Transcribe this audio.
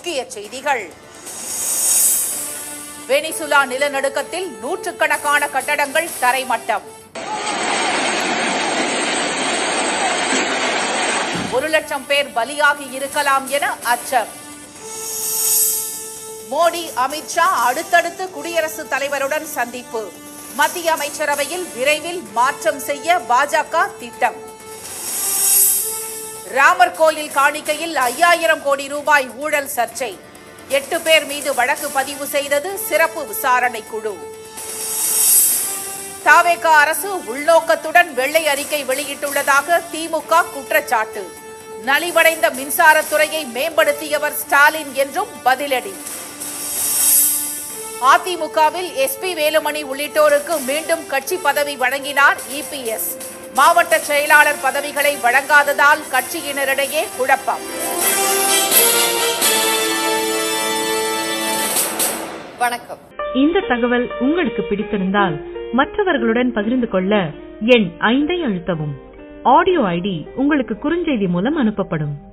முக்கிய செய்திகள் வெனிசுலா நிலநடுக்கத்தில் நூற்றுக்கணக்கான கட்டடங்கள் தரைமட்டம் ஒரு லட்சம் பேர் பலியாகி இருக்கலாம் என அச்சம் மோடி அமித்ஷா அடுத்தடுத்து குடியரசுத் தலைவருடன் சந்திப்பு மத்திய அமைச்சரவையில் விரைவில் மாற்றம் செய்ய பாஜக திட்டம் ராமர் கோயில் காணிக்கையில் ஐயாயிரம் கோடி ரூபாய் ஊழல் சர்ச்சை எட்டு பேர் மீது வழக்கு பதிவு செய்தது சிறப்பு விசாரணை குழு தாவேக அரசு உள்நோக்கத்துடன் வெள்ளை அறிக்கை வெளியிட்டுள்ளதாக திமுக குற்றச்சாட்டு நலிவடைந்த மின்சாரத்துறையை மேம்படுத்தியவர் ஸ்டாலின் என்றும் பதிலடி அதிமுகவில் எஸ்பி வேலுமணி உள்ளிட்டோருக்கு மீண்டும் கட்சி பதவி வழங்கினார் இபிஎஸ் மாவட்ட செயலாளர் பதவிகளை வழங்காததால் கட்சியினரிடையே குழப்பம் வணக்கம் இந்த தகவல் உங்களுக்கு பிடித்திருந்தால் மற்றவர்களுடன் பகிர்ந்து கொள்ள எண் ஐந்தை அழுத்தவும் ஆடியோ ஐடி உங்களுக்கு குறுஞ்செய்தி மூலம் அனுப்பப்படும்